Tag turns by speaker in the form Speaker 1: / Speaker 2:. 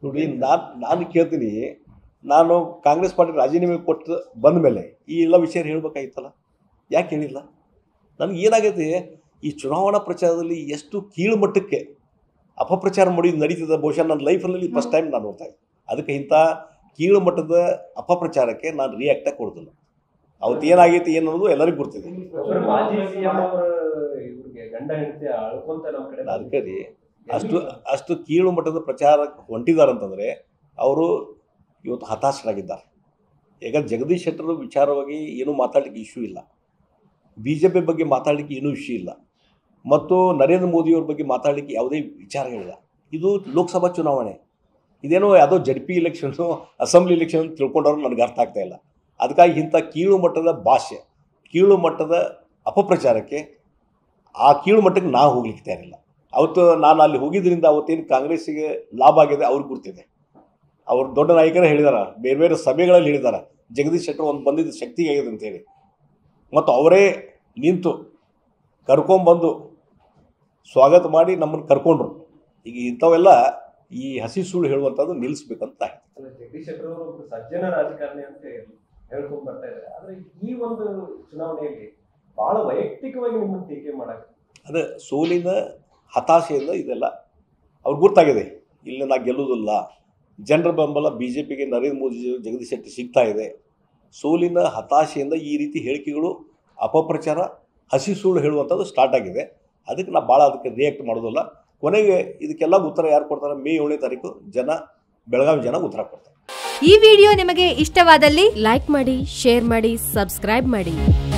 Speaker 1: ನೋಡಿ ನಾನು ನಾನು ಕೇಳ್ತೀನಿ ನಾನು ಕಾಂಗ್ರೆಸ್ ಪಾರ್ಟಿ ರಾಜೀನಾಮೆ ಕೊಟ್ಟು ಬಂದ ಮೇಲೆ ಈ ಎಲ್ಲ ವಿಷಯ ಹೇಳ್ಬೇಕಾಗಿತ್ತಲ್ಲ ಯಾಕೆ ಹೇಳಿಲ್ಲ ನನಗೆ ಏನಾಗೈತೆ ಈ ಚುನಾವಣಾ ಪ್ರಚಾರದಲ್ಲಿ ಎಷ್ಟು ಕೀಳು ಮಟ್ಟಕ್ಕೆ ಅಪಪ್ರಚಾರ ಮಾಡಿ ನಡೀತದೆ ಬಹುಶಃ ನನ್ನ ಲೈಫಲ್ಲಿ ಫಸ್ಟ್ ಟೈಮ್ ನಾನು ನೋಡ್ತಾ ಇದ್ದೆ ಅದಕ್ಕೆ ಇಂಥ ಕೀಳು ಮಟ್ಟದ ಅಪಪ್ರಚಾರಕ್ಕೆ ನಾನು ರಿಯಾಕ್ಟಾಗಿ ಕೊಡೋದಿಲ್ಲ ಅವತ್ತು ಏನಾಗೈತಿ ಏನು ಅನ್ನೋದು ಎಲ್ಲರಿಗೂ ಗೊತ್ತಿದೆ
Speaker 2: ಒಬ್ರು ಮಾಜಿ ಸಿಎಂ ಅವರು ಇವ್ರಿಗೆ ಗಂಡ ಹೆಂಡತಿ ಅಳ್ಕೊಂತ ನಮ್ಮ ಕಡೆ
Speaker 1: ಅದಕ್ಕೆ ರೀ ಅಷ್ಟು ಅಷ್ಟು ಕೀಳು ಮಟ್ಟದ ಪ್ರಚಾರಕ್ಕೆ ಹೊಂಟಿದ್ದಾರೆ ಅವರು ಇವತ್ತು ಹತಾಶರಾಗಿದ್ದಾರೆ ಈಗ ಜಗದೀಶ್ ಶೆಟ್ಟರ್ ವಿಚಾರವಾಗಿ ಏನೂ ಮಾತಾಡಲಿಕ್ಕೆ ಇಶ್ಯೂ ಇಲ್ಲ ಬಿ ಜೆ ಪಿ ಬಗ್ಗೆ ಮಾತಾಡಲಿಕ್ಕೆ ಏನೂ ಇಶ್ಯೂ ಇಲ್ಲ ಮತ್ತು ನರೇಂದ್ರ ಮೋದಿಯವ್ರ ಬಗ್ಗೆ ಮಾತಾಡಲಿಕ್ಕೆ ಯಾವುದೇ ವಿಚಾರಗಳಿಲ್ಲ ಇದು ಲೋಕಸಭಾ ಚುನಾವಣೆ ಇದೇನೋ ಯಾವುದೋ Z P elections assembly election ತಿಳ್ಕೊಂಡವ್ರು ನನಗೆ ಅರ್ಥ ಆಗ್ತಾ ಇಲ್ಲ ಅದಕ್ಕಾಗಿ ಇಂಥ ಕೀಳು ಮಟ್ಟದ ಭಾಷೆ ಕೀಳು ಮಟ್ಟದ ಅಪಪ್ರಚಾರಕ್ಕೆ ಆ ಕೀಳು ಮಟ್ಟಕ್ಕೆ ನಾವು ಹೋಗ್ಲಿಕ್ಕೆ ತಯಾರಿಲ್ಲ ಅವತ್ತು ನಾನು ಅಲ್ಲಿ ಹೋಗಿದ್ದರಿಂದ ಅವತ್ತೇನು ಕಾಂಗ್ರೆಸ್ಸಿಗೆ ಲಾಭ ಆಗಿದೆ ಅವ್ರಿಗೆ ಗುರ್ತಿದೆ ಅವ್ರು ದೊಡ್ಡ ನಾಯಕರೇ ಹೇಳಿದಾರ ಬೇರೆ ಬೇರೆ ಸಭೆಗಳಲ್ಲಿ ಹೇಳಿದಾರ ಜಗದೀಶ್ ಶೆಟ್ಟರ್ ಒಂದು ಬಂದಿದ್ದ ಶಕ್ತಿ ಆಗಿದೆ ಅಂತೇಳಿ ಮತ್ತು ಅವರೇ ನಿಂತು ಕರ್ಕೊಂಬಂದು ಸ್ವಾಗತ ಮಾಡಿ ನಮ್ಮನ್ನು ಕರ್ಕೊಂಡ್ರು ಈಗ ಇಂಥವೆಲ್ಲ ಈ ಹಸಿ ಸುಳ್ಳು ಹೇಳುವಂಥದ್ದು ನಿಲ್ಲಿಸ್ಬೇಕಂತ
Speaker 2: ಅಲ್ಲ, ಜಗದೀಶ್ ಶೆಟ್ಟರ್ ಅವರು ಒಬ್ರು ಸಜ್ಜನ ರಾಜಕಾರಣಿ ಅಂತ ಹೇಳ್ಕೊಂಡ್ ಬರ್ತಾ ಇದ್ದಾರೆ ಆದ್ರೆ ಈ ಒಂದು ಚುನಾವಣೆಯಲ್ಲಿ ಬಹಳ ವೈಯಕ್ತಿಕವಾಗಿ ನಿಮ್ಮನ್ನು ಟೀಕೆ ಮಾಡಕ್
Speaker 1: ಅದೇ ಸೋಲಿನ ಹತಾಶೆಯಿಂದ ಇದೆಲ್ಲ ಅವ್ರಿಗೆ ಗೊತ್ತಾಗಿದೆ ಇಲ್ಲಿ ನಾ ಗೆಲ್ಲುವುದಿಲ್ಲ ಜನರ ಬೆಂಬಲ ಬಿ ಜೆ ಪಿಗೆ ನರೇಂದ್ರ ಮೋದಿ ಜಗದೀಶ್ ಶೆಟ್ಟಿ ಸಿಗ್ತಾ ಇದೆ ಸೋಲಿನ ಹತಾಶೆಯಿಂದ ಈ ರೀತಿ ಹೇಳಿಕೆಗಳು ಅಪಪ್ರಚಾರ ಹಸಿ ಸುಳ್ಳು ಹೇಳುವಂಥದ್ದು ಸ್ಟಾರ್ಟ್ ಆಗಿದೆ ಅದಕ್ಕೆ ನಾ ಭಾಳ ಅದಕ್ಕೆ ರಿಯಾಕ್ಟ್ ಮಾಡೋದಿಲ್ಲ ಕೊನೆಗೆ ಇದಕ್ಕೆಲ್ಲ ಉತ್ತರ ಯಾರು ಕೊಡ್ತಾರೆ ಮೇ ಏಳನೇ ತಾರೀಕು ಜನ ಬೆಳಗಾವಿ ಜನ ಉತ್ತರ ಕೊಡ್ತಾರೆ
Speaker 3: ಈ ವಿಡಿಯೋ ನಿಮಗೆ ಇಷ್ಟವಾದಲ್ಲಿ
Speaker 4: ಲೈಕ್ ಮಾಡಿ ಶೇರ್ ಮಾಡಿ ಸಬ್ಸ್ಕ್ರೈಬ್ ಮಾಡಿ